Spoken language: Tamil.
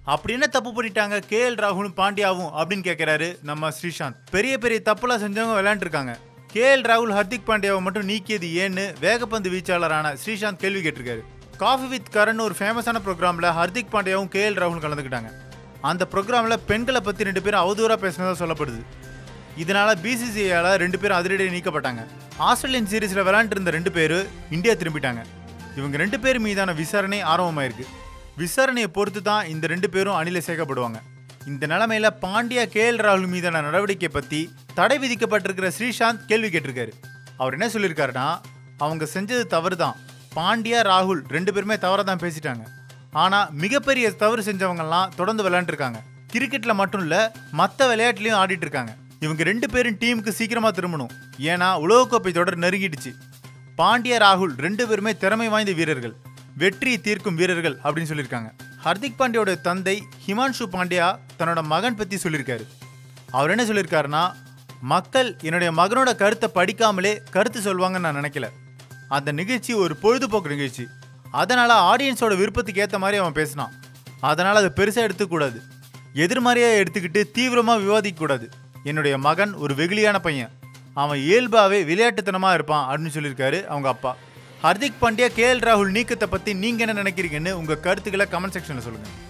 அப்படி என்ன தப்பு பண்ணிட்டாங்க கே எல் ராகுலும் பாண்டியாவும் அப்படின்னு கேட்கிறாரு நம்ம ஸ்ரீசாந்த் பெரிய பெரிய தப்புலாம் செஞ்சவங்க விளையாண்டுருக்காங்க கே எல் ராகுல் ஹர்திக் பாண்டியாவை மட்டும் நீக்கியது ஏன்னு வேகப்பந்து வீச்சாளரான ஸ்ரீசாந்த் கேள்வி கேட்டிருக்காரு காஃபி வித் கரண் ஒரு ஃபேமஸான ப்ரோக்ராமில் ஹர்திக் பாண்டியாவும் கே எல் ராகுலும் கலந்துக்கிட்டாங்க அந்த ப்ரோக்ராமில் பெண்களை பற்றி ரெண்டு பேரும் அவதூறாக பேசினதா சொல்லப்படுது இதனால பிசிசிஐயால ரெண்டு பேரும் அதிரடியாக நீக்கப்பட்டாங்க ஆஸ்திரேலியன் சீரீஸில் விளையாண்டுருந்த ரெண்டு பேர் இந்தியா திரும்பிட்டாங்க இவங்க ரெண்டு பேர் மீதான விசாரணை ஆரம்பமாயிருக்கு விசாரணையை பொறுத்து தான் இந்த ரெண்டு பேரும் அணில சேர்க்கப்படுவாங்க இந்த நிலைமையில பாண்டியா கே எல் ராகுல் மீதான நடவடிக்கை பத்தி தடை விதிக்கப்பட்டிருக்கிற ஸ்ரீசாந்த் கேள்வி கேட்டிருக்காரு அவர் என்ன சொல்லியிருக்காருன்னா அவங்க செஞ்சது தவறு தான் பாண்டியா ராகுல் ரெண்டு பேருமே தவறாக தான் பேசிட்டாங்க ஆனா மிகப்பெரிய தவறு செஞ்சவங்கலாம் தொடர்ந்து விளையாண்டுருக்காங்க கிரிக்கெட்ல மட்டும் இல்ல மற்ற விளையாட்டுலயும் ஆடிட்டு இருக்காங்க இவங்க ரெண்டு பேரும் டீமுக்கு சீக்கிரமா திரும்பணும் ஏன்னா உலகக்கோப்பை தொடர் நெருங்கிடுச்சு பாண்டியா ராகுல் ரெண்டு பேருமே திறமை வாய்ந்த வீரர்கள் வெற்றி தீர்க்கும் வீரர்கள் அப்படின்னு சொல்லியிருக்காங்க ஹர்திக் பாண்டியோட தந்தை ஹிமான்ஷு பாண்டியா தன்னோட மகன் பத்தி சொல்லியிருக்காரு அவர் என்ன சொல்லியிருக்காருன்னா மக்கள் என்னுடைய மகனோட கருத்தை படிக்காமலே கருத்து சொல்லுவாங்கன்னு நான் நினைக்கல அந்த நிகழ்ச்சி ஒரு பொழுதுபோக்கு நிகழ்ச்சி அதனால ஆடியன்ஸோட விருப்பத்துக்கு ஏற்ற மாதிரி அவன் பேசினான் அதனால அதை பெருசாக எடுத்துக்கூடாது எதிர்மறையாக எடுத்துக்கிட்டு தீவிரமாக விவாதிக்கக்கூடாது என்னுடைய மகன் ஒரு வெகுளியான பையன் அவன் இயல்பாகவே விளையாட்டுத்தனமாக இருப்பான் அப்படின்னு சொல்லியிருக்காரு அவங்க அப்பா ஹர்திக் பாண்டியா கே எல் ராகுல் நீக்கத்தை பற்றி நீங்கள் என்ன நினைக்கிறீங்கன்னு உங்கள் கருத்துக்களை கமெண்ட் செக்ஷனில் சொல்லுங்கள்